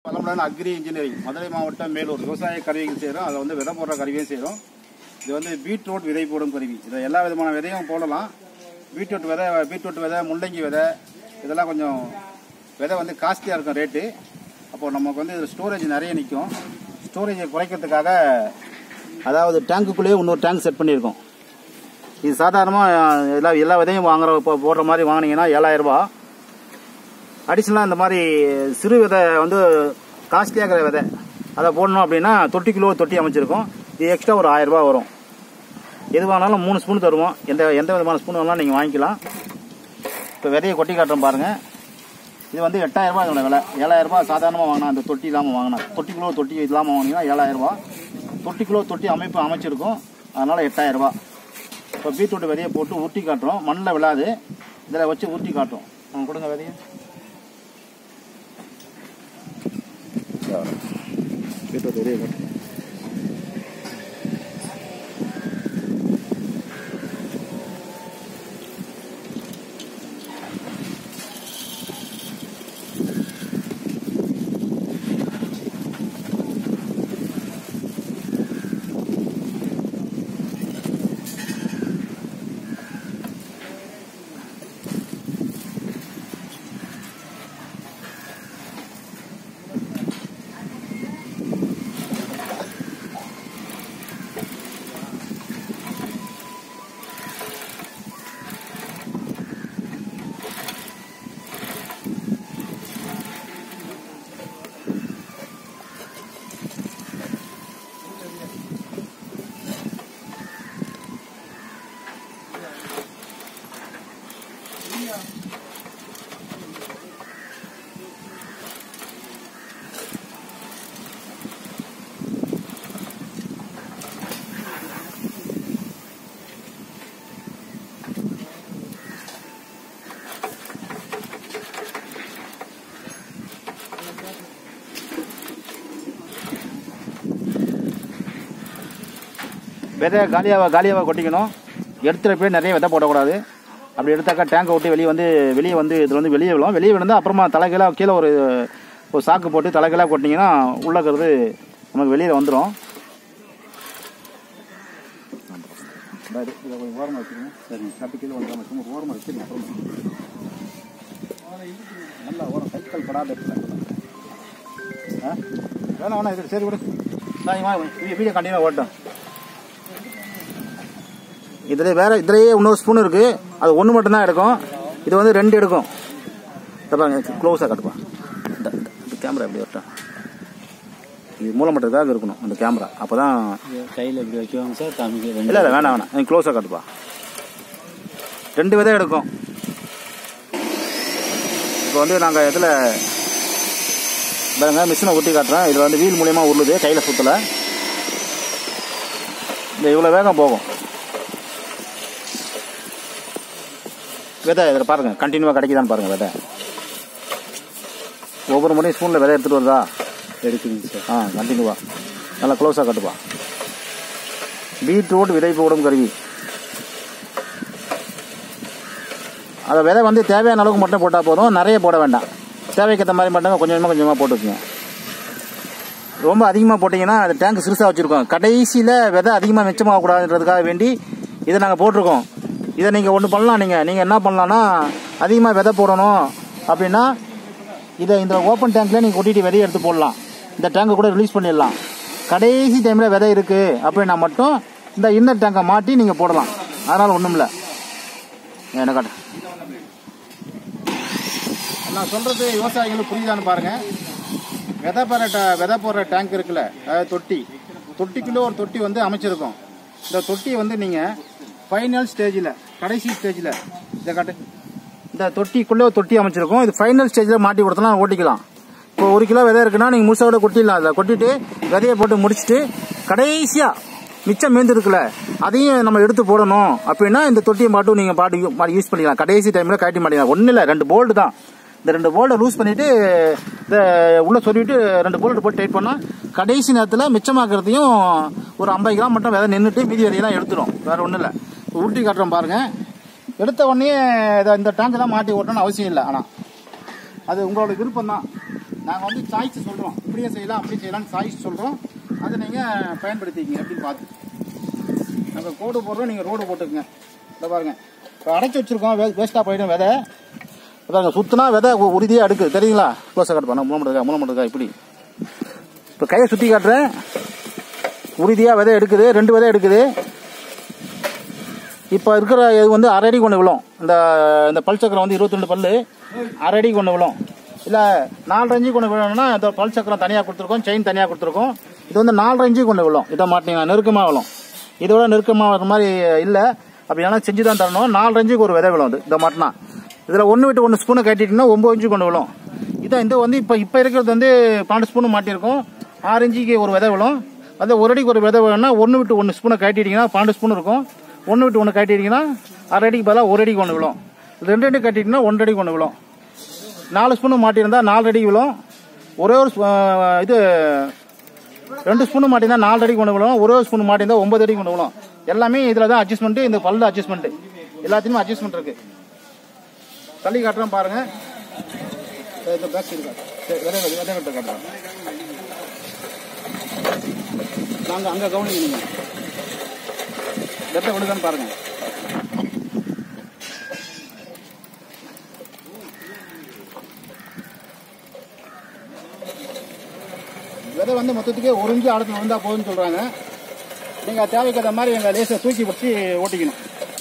பழமுடன் agri engineering Madurai மாவட்டம் மேலூர் விவசாய கருவிகள் செய்கிறோம் அதை வந்து விதை போடுற கருவியும் செய்கிறோம் இது வந்து பீட்ரூட் விதை போடும் கருவி இதை எல்லா விதமான விதையும் போடலாம் பீட்ரூட் விதை பீட்ரூட் விதை முள்ளங்கி விதை இதெல்லாம் கொஞ்சம் விதை வந்து காஸ்ட்லியாக இருக்கும் ரேட்டு அப்போ நமக்கு வந்து இதில் ஸ்டோரேஜ் நிறைய நிற்கும் ஸ்டோரேஜை குறைக்கிறதுக்காக அதாவது டேங்குக்குள்ளேயே இன்னொரு டேங்க் செட் பண்ணியிருக்கோம் இது சாதாரணமாக எல்லா எல்லா விதையும் வாங்குற இப்போ போடுற மாதிரி வாங்கினீங்கன்னா ஏழாயிரரூபா அடிஷ்னலாக இந்த மாதிரி சிறு விதை வந்து காஸ்ட்லியாக இருக்கிற விதை அதை போடணும் அப்படின்னா தொட்டி கிலோ தொட்டி அமைச்சிருக்கோம் இது எக்ஸ்ட்ரா ஒரு ஆயிரம் ரூபாய் வரும் எது வேணாலும் மூணு ஸ்பூன் தருவோம் எந்த எந்த விதமான ஸ்பூன் வேணாலும் நீங்கள் வாங்கிக்கலாம் இப்போ விதையை கொட்டி காட்டுறோம் பாருங்கள் இது வந்து எட்டாயிரம் ரூபாய் இதோட விலை ஏழாயிரம் ரூபாய் சாதாரணமாக வாங்கினா அந்த தொட்டி இல்லாமல் வாங்கினா தொட்டி கிலோ தொட்டி இல்லாமல் வாங்கினீங்கன்னா ஏழாயிரம் ரூபாய் தொட்டி கிலோ தொட்டி அமைப்பு அமைச்சிருக்கோம் அதனால் எட்டாயிரம் ரூபாய் இப்போ பீட்ரூட் விதையை போட்டு உருட்டி காட்டுறோம் மண்ணில் விழாது இதில் வச்சு உருட்டி காட்டுறோம் அவங்க கொடுங்க விதையை பீட்ரூட் விதையை காட்டுறோம் விதை காலியாக காலியாக கொட்டிக்கணும் எடுத்துகிட்டு போய் நிறைய விதை போடக்கூடாது அப்படி எடுத்தாக்கா டேங்கை விட்டு வெளியே வந்து வெளியே வந்து இதில் வந்து வெளியே விழும் வெளியே விழுந்தால் அப்புறமா தலைகீழாக கீழே ஒரு ஒரு சாக்கு போட்டு தலைகீழாக கொட்டிங்கன்னா உள்ளே இருக்கிறது நமக்கு வெளியில் வந்துடும் ஓரமாக வச்சுருங்க சரி சாப்பிட்டு கீழே வந்துடும் சும்மா ஓரமாக வச்சுருங்க அப்புறமா நல்லா ஓரம் கைகள் படாத இடத்துல ஆ வேணாம் வேணாம் இது சரி விடு நான் வா வீடியோ கண்டினியூ ஓட்டும் இதில் வேற இதுலேயே இன்னொரு ஸ்பூன் இருக்கு அது ஒன்று மட்டும்தான் எடுக்கும் இது வந்து ரெண்டு எடுக்கும் இதை பாருங்க க்ளோஸாக கட்டுப்பா இந்த இந்த- இந்த கேமரா எப்படி வரட்டும் இது மூலமட்டத்துக்காக இருக்கணும் அந்த கேமரா அப்போ தான் கையில் இப்படி வைக்குவாங்க சார் காமிக்க இல்லை இல்லை வேணாம் வேணாம் நீ க்ளோஸாக காட்டுப்பா ரெண்டு விதை எடுக்கும் இப்போ வந்து நாங்கள் இதில் பாருங்க மிஷினை ஒட்டி காட்டுறேன் இதில் வந்து வீல் மூலியமாக உருளுது கையில் சுற்றலை இந்த இவ்வளோ வேகம் போகும் விதை இதில் பாருங்கள் கண்டினியூவாக கிடைக்குதான்னு பாருங்கள் விதை ஒவ்வொரு முறையும் ஸ்பூனில் விதை எடுத்துகிட்டு வருதா எடுக்குதுங்க சார் ஆ கண்டினியூவா நல்லா க்ளோஸாக கட்டுப்பா பீட்ரூட் விதை போடும் கருவி அதை விதை வந்து தேவையான அளவுக்கு மட்டும் போட்டால் போதும் நிறைய போட வேண்டாம் தேவைக்கேற்ற மாதிரி மட்டும் கொஞ்சமாக கொஞ்சமாக போட்டுக்குங்க ரொம்ப அதிகமாக போட்டிங்கன்னா அது டேங்க் சிறுசாக வச்சுருக்கோம் கடைசியில் விதை அதிகமாக மிச்சமாகக்கூடாதுன்றதுக்காக வேண்டி இதை நாங்கள் போட்டிருக்கோம் இதை நீங்கள் ஒன்று பண்ணலாம் நீங்கள் நீங்கள் என்ன பண்ணலான்னா அதிகமாக விதை போடணும் அப்படின்னா இதை இந்த ஓப்பன் டேங்க்ல நீங்கள் கொட்டிட்டு விதையை எடுத்து போடலாம் இந்த டேங்கை கூட ரிலீஸ் பண்ணிடலாம் கடைசி டைமில் விதை இருக்குது அப்படின்னா மட்டும் இந்த இன்னர் டேங்கை மாட்டி நீங்கள் போடலாம் அதனால் ஒன்றும் இல்லை என்ன காட்டு நான் சொல்கிறது விவசாயிகளுக்கு புரியுதான்னு பாருங்கள் விதை போடுற ட விதை போடுற டேங்க் இருக்குல்ல அதாவது தொட்டி தொட்டிக்குள்ளே ஒரு தொட்டி வந்து அமைச்சிருக்கோம் இந்த தொட்டியை வந்து நீங்கள் ஃபைனல் ஸ்டேஜில் கடைசி ஸ்டேஜில் இதை காட்டு இந்த தொட்டிக்குள்ளே ஒரு தொட்டி அமைச்சிருக்கோம் இது ஃபைனல் ஸ்டேஜில் மாட்டி கொடுத்தலாம் ஓட்டிக்கலாம் இப்போ ஒரு கிலோ விதை இருக்குன்னா நீங்கள் முழுசாக கூட கொட்டிடலாம் அதில் கொட்டிட்டு விதையை போட்டு முடிச்சுட்டு கடைசியாக மிச்சம் மீந்து இருக்குல்ல அதையும் நம்ம எடுத்து போடணும் அப்படின்னா இந்த தொட்டியை மட்டும் நீங்கள் பாட்டு யூஸ் பண்ணிக்கலாம் கடைசி டைமில் கட்டி மாட்டிக்கலாம் ஒன்றும் இல்லை ரெண்டு போல்டு தான் இந்த ரெண்டு போல்டை லூஸ் பண்ணிட்டு இந்த உள்ள சொல்லிட்டு ரெண்டு போல்ட் போட்டு டைட் பண்ணால் கடைசி நேரத்தில் மிச்சமாக்குறதையும் ஒரு ஐம்பது கிராம் மட்டும் விதை நின்றுட்டு மீதி விதையெல்லாம் எடுத்துரும் வேற ஒன்றும் இல்லை உருட்டி காட்டுறோம் பாருங்க எடுத்த உடனே இதை இந்த டேங்க் தான் மாட்டி ஓட்டணும்னு அவசியம் இல்லை ஆனால் அது உங்களோட விருப்பம் தான் நாங்கள் வந்து சாய்ஸ் சொல்கிறோம் இப்படியே செய்யலாம் அப்படி செய்யலாம்னு சாய்ஸ் சொல்கிறோம் அதை நீங்கள் பயன்படுத்திக்கிங்க அப்படின்னு பார்த்து நாங்கள் கோடு போடுறோம் நீங்கள் ரோடு போட்டுக்குங்க இந்த பாருங்க இப்போ அடைச்சி வச்சிருக்கோம் வே வேஸ்ட்டாக போயிடும் விதை பாருங்க சுத்தினா விதை உ- உறுதியாக அடுக்கு தெரியுங்களா க்ளோஸாக காட்டுப்பா நான் மூலமட்டுக்கா மூலமட்டுக்கா இப்படி இப்போ கையை சுற்றி காட்டுறேன் உறுதியாக விதை எடுக்குது ரெண்டு விதை எடுக்குது இப்போ இருக்கிற இது வந்து அரை அடி கொண்டு விழும் இந்த இந்த பல் சக்கரம் வந்து இருபத்தி ரெண்டு பல்லு அரை அடி கொண்டு விழும் இல்லை நாலரை இன்ச்சு கொண்டு விழணும்னா இந்த பல் சக்கரம் தனியாக கொடுத்துருக்கோம் செயின் தனியாக கொடுத்துருக்கோம் இது வந்து நாலரை இன்ச்சு கொண்டு விழும் இதை மாட்டிங்கன்னா நெருக்கமாக விழும் இதோட நெருக்கமாக வர மாதிரி இல்லை அப்படி ஏன்னா செஞ்சு தான் தரணும் நாலரை இன்ச்சுக்கு ஒரு விதை விழும் இது இந்த மாட்டினா இதில் ஒன்று விட்டு ஒன்று ஸ்பூனை கட்டிட்டீங்கன்னா ஒம்பது இன்ச்சு கொண்டு விழும் இதான் இந்த வந்து இப்போ இப்போ இருக்கிறது வந்து பன்னெண்டு ஸ்பூனு மாட்டியிருக்கோம் ஆறு இன்ச்சுக்கு ஒரு விதை விழும் அந்த ஒரு அடிக்கு ஒரு விதை வேணும்னா ஒன்று விட்டு ஒன்று ஸ்பூனை கட்டிட்டீங்கன்னா பன்னெண்டு ஸ்பூன் இருக்கும் ஒன்று விட்டு ஒன்று கட்டிட்டீங்கன்னா அரை அடிக்கு பதிலாக ஒரு அடிக்கு ஒன்று விழும் ரெண்டு அடி கட்டிட்டீங்கன்னா ஒன்றரை அடிக்கு ஒன்று விழும் நாலு ஸ்பூனு மாட்டியிருந்தா நாலு அடிக்கு விழும் ஒரே ஒரு ஸ்பூ- ஆஹ் இது ரெண்டு ஸ்பூனு மாட்டியிருந்தா நாலு அடிக்கு ஒன்று விழும் ஒரே ஒரு ஸ்பூன் மாட்டியிருந்தா ஒன்பது அடிக்கு ஒன்று விழும் எல்லாமே இதில் தான் அட்ஜஸ்ட்மெண்ட் இந்த பல்லு அட்ஜஸ்ட்மெண்ட் எல்லாத்துலேயுமே அட்ஜஸ்ட்மெண்ட் இருக்கு தள்ளி காட்டுறேன் பாருங்க இந்த பேக் சைடு காட்டு. சரி, விதை விதை விதை கட்ட காட்டுறேன் நாங்கள் அங்கே கவனிங்க நீங்கள் விதை விழுதான்னு பாருங்க விதை வந்து மொத்தத்துக்கே ஒரு இன்ச்சு ஆழத்தில் விழுந்தா போதும்னு சொல்றாங்க நீங்க தேவைக்கு ஏற்ற மாதிரி எங்க லேசை தூக்கி பிடிச்சி ஓட்டிக்கணும்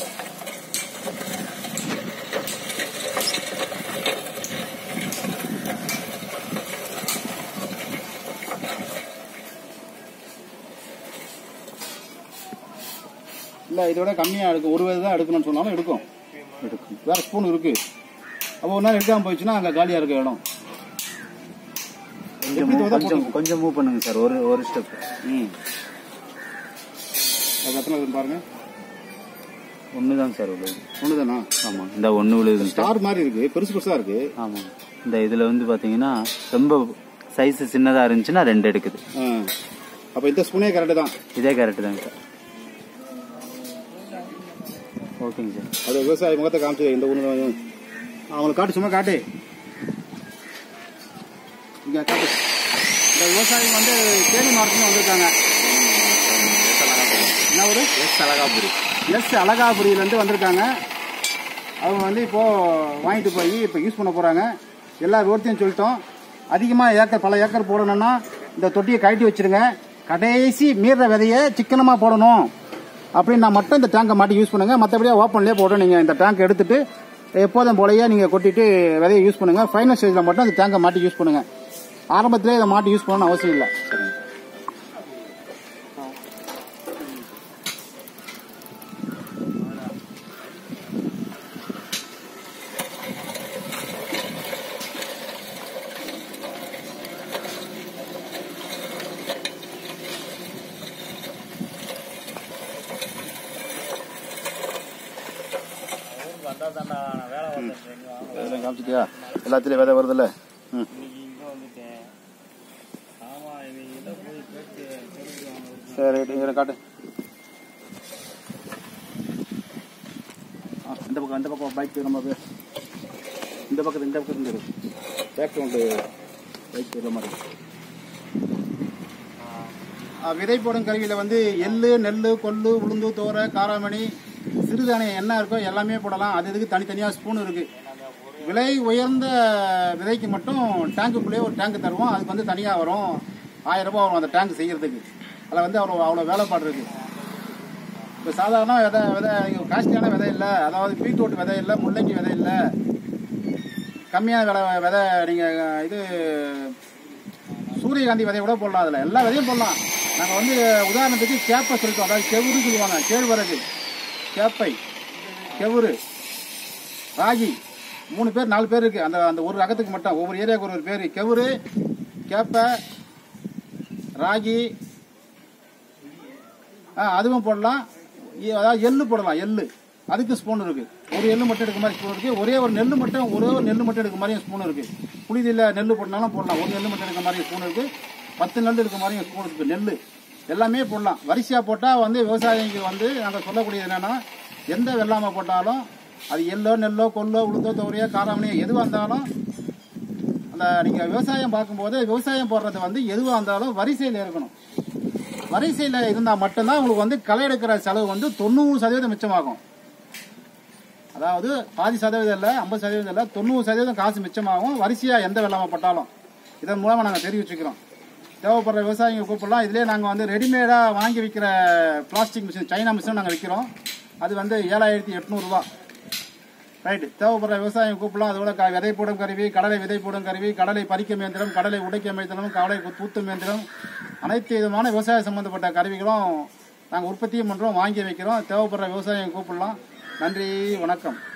இல்ல இதோட கம்மியா எடுக்கும் ஒரு விதை தான் எடுக்கணும்னு சொன்னாலும் எடுக்கும் இருக்கும் வேற ஸ்பூன் இருக்கு அப்போ ஒரு நாள் எடுக்காம போயிடுச்சுன்னா அங்க காலியா இருக்க இடம் கொஞ்சம் எப்படி move- தோதா கொஞ்சம் கொஞ்சம் மூவ் பண்ணுங்க சார் ஒரு ஒரு ஸ்டெப் ம் அது எத்தனை வருதுன்னு பாருங்க ஒன்று தான் சார் விழுது ஒண்ணுதானா ஆமாம் இந்த ஒன்று விழுதுங்க சார் ஸ்டார் மாதிரி இருக்கு பெருசு பெருசா இருக்கு ஆமாம் இந்த இதில் வந்து பார்த்தீங்கன்னா ரொம்ப சைஸ் சின்னதாக இருந்துச்சுன்னா ரெண்டு எடுக்குது ஆ. அப்ப இந்த ஸ்பூனே கரெக்டு தான் இதே கரெக்டு தாங்க சார் ஓகேங்க சார் அது விவசாய முகத்தை காமிச்சு இந்த ஒன்று அவங்களுக்கு காட்டு சும்மா காட்டு இங்க காட்டு இந்த விவசாயி வந்து தேனி மாவட்டத்துல வந்திருக்காங்க என்ன ஒரு எஸ் அழகாபுரி எஸ் அழகாபுரியிலேருந்து வந்திருக்காங்க அவங்க வந்து இப்போ வாங்கிட்டு போய் இப்போ யூஸ் பண்ண போறாங்க எல்லா விவரத்தையும் சொல்லிட்டோம் அதிகமாக ஏக்கர் பல ஏக்கர் போடணும்னா இந்த தொட்டியை கழட்டி வச்சிருங்க கடைசி மீற விதையை சிக்கனமாக போடணும் அப்படின்னா மட்டும் இந்த டேங்கை மாட்டி யூஸ் பண்ணுங்க மற்றபடியே ஓப்பன்லேயே போட்டு நீங்கள் இந்த டேங்க் எடுத்துட்டு எப்போதும் போலயே நீங்கள் கொட்டிட்டு விதையை யூஸ் பண்ணுங்க ஃபைனல் ஸ்டேஜில் மட்டும் அந்த டேங்கை மாட்டி யூஸ் பண்ணுங்க ஆரம்பத்திலே இதை மாட்டி யூஸ் பண்ணணும்னு அவசியம் இல்லை இதெல்லாம் காமிச்சிட்டியா எல்லாத்துலேயும் விதை வருதுல்ல ம் சரி ரைட்டு இங்கே காட்டு ஆ இந்த பக்கம் இந்த பக்கம் பைக் நம்ம பே- இந்த பக்கத்து இந்த பக்கத்து இருந்து பேக் உண்டு பைக் வர மாதிரி ஆ, விதை போடும் கருவியில் வந்து எள்ளு நெல் கொள்ளு உளுந்து தோரை காராமணி சிறுதானியம் என்ன இருக்கோ எல்லாமே போடலாம் அது இதுக்கு தனித்தனியாக ஸ்பூன் இருக்கு விலை உயர்ந்த விதைக்கு மட்டும் டேங்குக்குள்ளேயே ஒரு டேங்க் தருவோம் அதுக்கு வந்து தனியாக வரும் ஆயிரம் ரூபாய் வரும் அந்த டேங்க் செய்யறதுக்கு அதில் வந்து அவ்வளோ அவ்வளோ வேலைப்பாடு இருக்கு இப்போ சாதாரண விதை விதை காஸ்ட்லியான விதை இல்லை அதாவது பீட்ரூட் விதை இல்லை முள்ளங்கி விதை இல்லை கம்மியான விலை விதை நீங்கள் இது சூரியகாந்தி விதைய கூட போடலாம் அதில் எல்லா விதையும் போடலாம் நாங்கள் வந்து உதாரணத்துக்கு கேப்பை சொல்லிட்டோம் அதாவது கெவுரு சொல்லுவாங்க கேழ்வரகு கேப்பை கெவுரு ராகி மூணு பேர் நாலு பேர் இருக்கு அந்த அந்த ஒரு ரகத்துக்கு மட்டும் ஒவ்வொரு ஏரியாவுக்கு ஒரு ஒரு பேர் கெவுரு கேப்பை ராகி ஆ அதுவும் போடலாம் இ- அதாவது எள்ளு போடலாம் எள்ளு அதுக்கு ஸ்பூன் இருக்கு ஒரு எள்ளு மட்டும் எடுக்க மாதிரி ஸ்பூன் இருக்கு ஒரே ஒரு நெல் மட்டும் ஒரே ஒரு நெல் மட்டும் எடுக்க மாதிரி ஸ்பூன் இருக்கு புளிதில் நெல் போடனாலும் போடலாம் ஒரு நெல் மட்டும் எடுக்க மாதிரி ஸ்பூன் இருக்கு பத்து நெல் எடுக்க மாதிரி ஸ்பூன் இருக்கு நெல் எல்லாமே போடலாம் வரிசையா போட்டா வந்து விவசாயிக்கு வந்து நாங்கள் சொல்லக்கூடியது என்னன்னா எந்த வெள்ளாமை போட்டாலும் அது எள்ளோ நெல்லோ கொல்லோ உளுந்தோ துவரையோ காராமணியோ எதுவாக இருந்தாலும் அந்த நீங்கள் விவசாயம் பார்க்கும்போது விவசாயம் போடுறது வந்து எதுவாக இருந்தாலும் வரிசையில் இருக்கணும் வரிசையில் இருந்தால் மட்டும்தான் உங்களுக்கு வந்து களை எடுக்கிற செலவு வந்து தொண்ணூறு சதவீதம் மிச்சமாகும் அதாவது பாதி சதவீதம் இல்லை ஐம்பது சதவீதம் இல்லை தொண்ணூறு சதவீதம் காசு மிச்சமாகும் வரிசையாக எந்த வெள்ளாமை பட்டாலும் இதன் மூலமாக நாங்கள் தெரிவிச்சுக்கிறோம் தேவைப்படுற விவசாயிங்க கூப்பிடலாம் இதுலேயே நாங்கள் வந்து ரெடிமேடாக வாங்கி விற்கிற பிளாஸ்டிக் மிஷின் சைனா மிஷின் நாங்கள் விற்கிறோம் அது வந்து ஏழாயிரத்தி எட்நூறுரூவா ரைட்டு தேவைப்படுற விவசாயம் கூப்பிடலாம் அதோட க- விதை போடும் கருவி கடலை விதை போடும் கருவி கடலை பறிக்கும் இயந்திரம் கடலை உடைக்கும் இயந்திரம் கடலை கு- தூத்தும் இயந்திரம் அனைத்து விதமான விவசாய சம்பந்தப்பட்ட கருவிகளும் நாங்கள் உற்பத்தியும் பண்ணுறோம் வாங்கி வைக்கிறோம் தேவைப்படுற விவசாயம் கூப்பிடலாம் நன்றி வணக்கம்